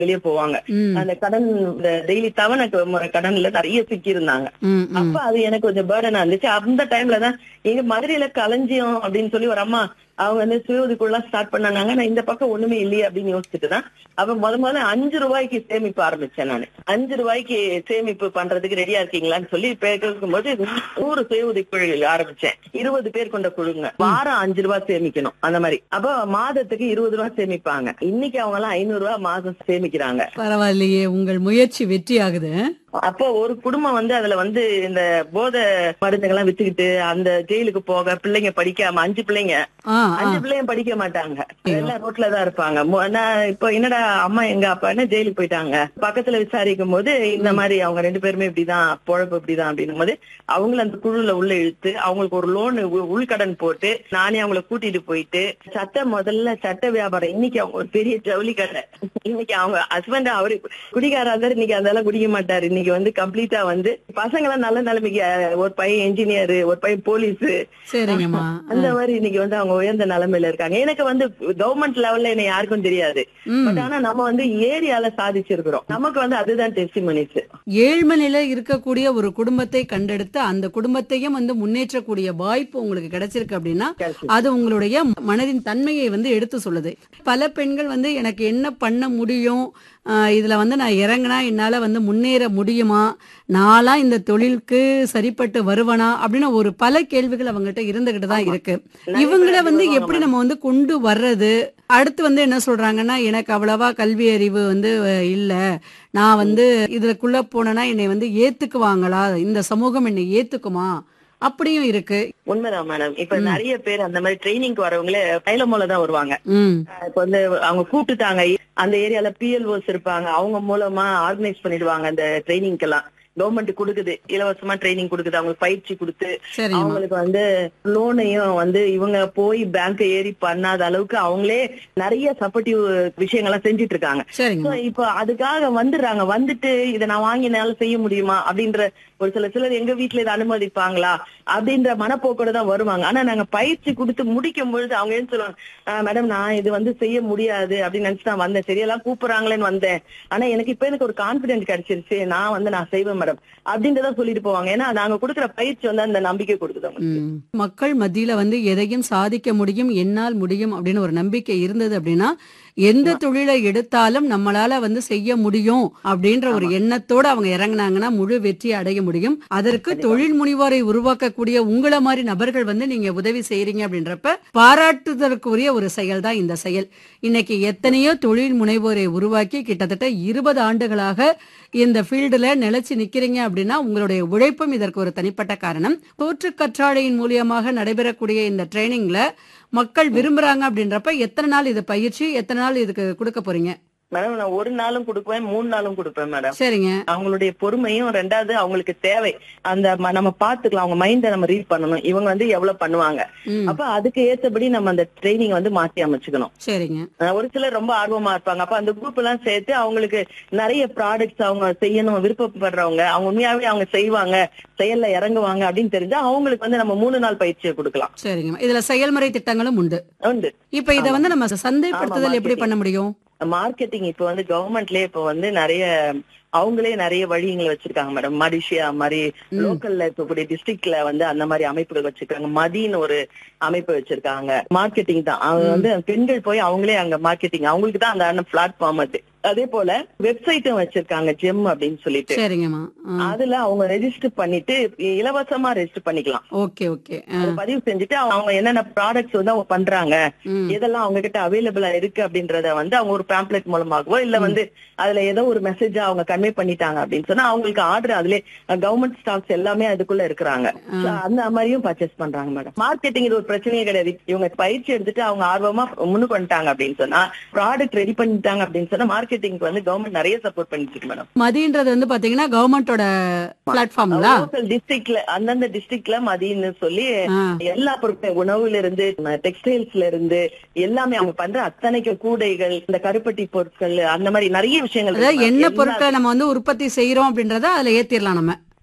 வெளியே போவாங்க ம், அந்த கடன் இந்த டெய்லி தவணை க- முறை கடன்ல நிறைய சிக்கி இருந்தாங்க ம், ம். அப்ப அது எனக்கு கொஞ்சம் பேர்டனா இருந்துச்சு அந்த டைம்ல தான் எங்க மதுரையில களஞ்சியம் அப்படின்னு சொல்லி ஒரு அம்மா அவங்க வந்து சுயோதிக்குள்ள ஸ்டார்ட் பண்ணாங்க நான் இந்த பக்கம் ஒண்ணுமே இல்லையே அப்படின்னு யோசிச்சுட்டு தான் அப்ப முத முதல்ல அஞ்சு ரூபாய்க்கு சேமிப்பு ஆரம்பிச்சேன் நான் அஞ்சு ரூபாய்க்கு சேமிப்பு பண்றதுக்கு ரெடியா இருக்கீங்களான்னு சொல்லி கேட்கும்போது நூறு சுய உதவிக்குழு ஆரம்பிச்சேன் இருபது பேர் கொண்ட குழுங்க வாரம் அஞ்சு ரூபாய் சேமிக்கணும் அந்த மாதிரி அப்ப மாதத்துக்கு இருபது ரூபாய் சேமிப்பாங்க இன்னைக்கு அவங்க எல்லாம் ஐநூறு ரூபாய் மாதம் சேமிக்கிறாங்க பரவாயில்லையே உங்கள் முயற்சி வெற்றி ஆகுது அப்போ ஒரு குடும்பம் வந்து அதுல வந்து இந்த போதை மருந்துகள்லாம் வித்துக்கிட்டு அந்த ஜெயிலுக்கு போக பிள்ளைங்க படிக்காம அஞ்சு பிள்ளைங்க ஆ, ஆ. அஞ்சு பிள்ளைங்க படிக்க மாட்டாங்க எல்லாம் ரோட்ல தான் இருப்பாங்க மு- நான் இப்போ என்னடா அம்மா எங்க அப்பா என்ன ஜெயிலுக்கு போயிட்டாங்க பக்கத்துல விசாரிக்கும் போது இந்த மாதிரி அவங்க ரெண்டு பேருமே இப்படிதான் பொழப்பு இப்படிதான் அப்படின்னும் போது அவங்கள அந்த குழுல உள்ள இழுத்து அவங்களுக்கு ஒரு லோன் உள்கடன் போட்டு நானே அவங்கள கூட்டிட்டு போயிட்டு சட்ட முதல்ல சட்ட வியாபாரம் இன்னைக்கு அவங்க ஒரு பெரிய ஜவுளி கடை இன்னைக்கு அவங்க ஹஸ்பண்ட் அவரு குடிகாரா இருந்தாரு இன்னைக்கு அதெல்லாம் குடிக்க மாட்டாரு இன்னைக்கு வந்து கம்ப்ளீட்டா வந்து பசங்க எல்லாம் நல்ல நிலைமைக்கு அஹ், ஒரு பையன் இன்ஜினியர் ஒரு பையன் போலீஸ் சரிங்கம்மா அந்த மாதிரி இன்னைக்கு வந்து அவங்க உயர்ந்த நிலைமையில இருக்காங்க எனக்கு வந்து கவர்மெண்ட் லெவல்ல என்ன யாருக்கும் தெரியாது ம். பட் ஆனா நம்ம வந்து ஏரியால சாதிச்சிருக்கிறோம் நமக்கு வந்து அதுதான் டெஸ்டிமனிஸ் ஏழ்மனையில இருக்கக்கூடிய ஒரு குடும்பத்தை கண்டெடுத்து அந்த குடும்பத்தையும் வந்து முன்னேற்றக்கூடிய வாய்ப்பு உங்களுக்கு கிடைச்சிருக்கு அப்படின்னா அது உங்களுடைய மனதின் தன்மையை வந்து எடுத்து சொல்லுது பல பெண்கள் வந்து எனக்கு என்ன பண்ண முடியும் ஆஹ் இதுல வந்து நான் இறங்கினா என்னால வந்து முன்னேற முடியுமா நாளா இந்த தொழிலுக்கு சரிப்பட்டு வருவனா அப்படின்னு ஒரு பல கேள்விகள் அவங்ககிட்ட இருந்துகிட்டு தான் இருக்கு நிறைய இவங்கள பேர் வந்து வருவாங்க எப்படி நம்ம வந்து கொண்டு வர்றது அடுத்து வந்து என்ன சொல்றாங்கன்னா எனக்கு அவ்வளவா கல்வி அறிவு வந்து அஹ், இல்ல நான் வந்து இதுக்குள்ள போனேன்னா என்னை வந்து ஏத்துக்குவாங்களா இந்த சமூகம் என்னை ஏத்துக்குமா அப்படியும் இருக்கு உண்மைதான் மேடம் இப்ப நிறைய பேர் அந்த மாதிரி ட்ரைனிங்க்கு வரவங்களே தைலமூல தான் வருவாங்க ம் அஹ் இப்ப வந்து அவங்க கூப்பிட்டுட்டாங்க அந்த ஏரியால பிஎல்ஓஸ் இருப்பாங்க அவங்க மூலமா ஆர்கனைஸ் பண்ணிடுவாங்க அந்த ட்ரைனிங்க்கு எல்லாம் கவர்மெண்ட் கொடுக்குது இலவசமா ட்ரைனிங் கொடுக்குது அவங்களுக்கு பயிற்சி கொடுத்து சரிங்கம்மா அவங்களுக்கு வந்து லோனையும் வந்து இவங்க போய் பேங்க் ஏறி பண்ணாத அளவுக்கு அவங்களே நிறைய சப்போர்ட்டிவ் விஷயங்கள்லாம் செஞ்சுட்டு இருக்காங்க சரிங்க So, இப்போ அதுக்காக வந்துடுறாங்க வந்துட்டு இதை நான் வாங்கினால செய்ய முடியுமா அப்படின்ற ஒரு சில சிலர் எங்க வீட்டுல இதை அனுமதிப்பாங்களா அப்படின்ற மனப்போக்கோட தான் வருவாங்க ஆனா நாங்க பயிற்சி கொடுத்து முடிக்கும் பொழுது அவங்க என்ன சொல்லுவாங்க மேடம் நான் இது வந்து செய்ய முடியாது அப்படின்னு நினைச்சு நான் வந்தேன் சரியெல்லாம் கூப்பிடுறாங்களேன்னு வந்தேன் ஆனா எனக்கு இப்ப எனக்கு ஒரு கான்பிடன்ஸ் கிடைச்சிருச்சு நான் வந்து நான் செய்வேன் மேடம் அப்படின்றத சொல்லிட்டு போவாங்க ஏன்னா நாங்க கொடுக்குற பயிற்சி வந்து அந்த நம்பிக்கை கொடுக்குது அவங்களுக்கு. ம். மக்கள் மத்தியில வந்து எதையும் சாதிக்க முடியும் என்னால் முடியும் அப்படின்னு ஒரு நம்பிக்கை இருந்தது அப்படின்னா எந்த தொழிலை எடுத்தாலும் நம்மளால வந்து செய்ய முடியும் அப்படின்ற ஒரு எண்ணத்தோட அவங்க இறங்குனாங்கன்னா முழு வெற்றி அடைய முடியும் அதற்கு தொழில் முனைவோரை உருவாக்கக்கூடிய உங்கள மாதிரி நபர்கள் வந்து நீங்க உதவி செய்யறீங்க அப்படின்றப்ப பாராட்டுதற்குரிய ஒரு செயல் தான் இந்த செயல் இன்னைக்கு எத்தனையோ தொழில் முனைவோரை உருவாக்கி கிட்டத்தட்ட இருபது ஆண்டுகளாக இந்த ஃபீல்டுல நிலைச்சு நிக்கிறீங்க அப்படின்னா உங்களுடைய உழைப்பும் இதற்கு ஒரு தனிப்பட்ட காரணம் தோற்று கற்றாழையின் மூலியமாக நடைபெறக்கூடிய இந்த ட்ரைனிங்ல மக்கள் விரும்புறாங்க அப்படின்றப்ப எத்தனை நாள் இது பயிற்சி எத்தனை நாள் இதுக்கு கொடுக்க போறீங்க மேடம் நான் ஒரு நாளும் கொடுப்பேன் மூணு நாளும் கொடுப்பேன் மேடம் சரிங்க அவங்களுடைய பொறுமையும் ரெண்டாவது அவங்களுக்கு தேவை அந்த ம- நம்ம பாத்துக்கலாம் அவங்க மைண்ட நம்ம ரீட் பண்ணணும் இவங்க வந்து எவ்வளவு பண்ணுவாங்க ம், அப்ப அதுக்கு ஏத்தபடி நம்ம அந்த ட்ரைனிங் வந்து மாத்தி அமைச்சுக்கணும் சரிங்க அஹ் ஒரு சிலர் ரொம்ப ஆர்வமா இருப்பாங்க அப்ப அந்த குரூப் எல்லாம் சேர்த்து அவங்களுக்கு நிறைய ப்ராடக்ட்ஸ் அவங்க செய்யணும் விருப்பப்படுறவங்க அவங்க உண்மையாவே அவங்க செய்வாங்க செயல்ல இறங்குவாங்க அப்படின்னு தெரிஞ்சா அவங்களுக்கு வந்து நம்ம மூணு நாள் பயிற்சியை கொடுக்கலாம் சரிங்க இதுல செயல்முறை திட்டங்களும் உண்டு உண்டு இப்ப இத வந்து நம்ம சந்தைப்படுத்துதல் எப்படி marketing. பண்ண முடியும் மார்க்கெட்டிங் இப்ப வந்து கவர்மெண்ட்லயே இப்ப வந்து நிறைய அவங்களே நிறைய வழிங்களை வச்சிருக்காங்க மேடம் மடிஷியா மாதிரி ம். லோக்கல்ல இருக்கக்கூடிய டிஸ்ட்ரிக்ட்ல வந்து அந்த மாதிரி அமைப்புகள் வச்சிருக்காங்க மதின்னு ஒரு அமைப்பு வச்சிருக்காங்க மார்க்கெட்டிங் தான் அவங்க ம். வந்து பெண்கள் போய் அவங்களே அங்க மார்க்கெட்டிங் அவங்களுக்கு தான் அந்த பிளாட்ஃபார்ம் அது அதே போல வெப்சைட்டும் வச்சிருக்காங்க ஜெம் அப்படின்னு சொல்லிட்டு சரிங்கம்மா அதுல அவங்க ரெஜிஸ்டர் பண்ணிட்டு இலவசமா ரெஜிஸ்டர் பண்ணிக்கலாம் ஓகே ஓகே அதை பதிவு செஞ்சுட்டு அவங்க என்னென்ன ப்ராடக்ட்ஸ் வந்து அவங்க பண்றாங்க ம் எதெல்லாம் அவங்க கிட்ட அவைலபிளா இருக்கு அப்படின்றத வந்து அவங்க ஒரு பேம்ப்ளெட் மூலமாகவோ இல்ல ம். வந்து அதுல ஏதோ ஒரு மெசேஜா அவங்க கன்வே பண்ணிட்டாங்க அப்படின்னு சொன்னா அவங்களுக்கு ஆர்டர் அதுல கவர்மெண்ட் ஸ்டாக்ஸ் எல்லாமே அதுக்குள்ள இருக்கிறாங்க ஆ. So, அந்த மாதிரியும் பர்ச்சேஸ் பண்றாங்க மேடம் மார்க்கெட்டிங் இது ஒரு பிரச்சனையே கிடையாது இவங்க பயிற்சி எடுத்துட்டு அவங்க ஆர்வமா முன்னுக்கு வந்துட்டாங்க அப்படின்னு சொன்னா ப்ராடக்ட் ரெடி பண்ணிட்டாங்க அப்படின்னு சொன்னா மார்க்கெட்டிங்க்கு வந்து கவர்மெண்ட் நிறைய சப்போர்ட் பண்ணிட்டு இருக்கு மேடம் மதின்றது வந்து பாத்தீங்கன்னா கவர்மெண்டோட பிளாட்ஃபார்ம்ங்களா லோக்கல் டிஸ்ட்ரிக்ட்ல அந்தந்த டிஸ்ட்ரிக்ட்ல மதியன்னு சொல்லி ஆ எல்லா பொருட்களும் உணவுல இருந்து டெக்ஸ்டைல்ஸ்ல இருந்து எல்லாமே அவங்க பண்ற அத்தனைக்கு கூடைகள் இந்த கருப்பட்டி பொருட்கள் அந்த மாதிரி நிறைய விஷயங்கள் அதாவது இருக்கு. என்ன எல்லா- பொருட்களை நம்ம வந்து உற்பத்தி செய்யறோம் அப்படின்றத அதுல ஏத்திரலாம் நம்ம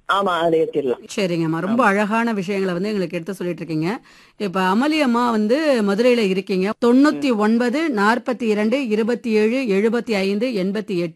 ஆமா அதை ஏத்திடலாம் சரிங்கம்மா ரொம்ப அழகான விஷயங்களை வந்து எங்களுக்கு எடுத்து சொல்லிட்டு இருக்கீங்க இப்ப அமளி அம்மா வந்து மதுரையில இருக்கீங்க தொண்ணூத்தி ஒன்பது நாற்பத்தி இரண்டு இருபத்தி ஏழு எழுபத்தி ஐந்து எண்பத்தி எட்டு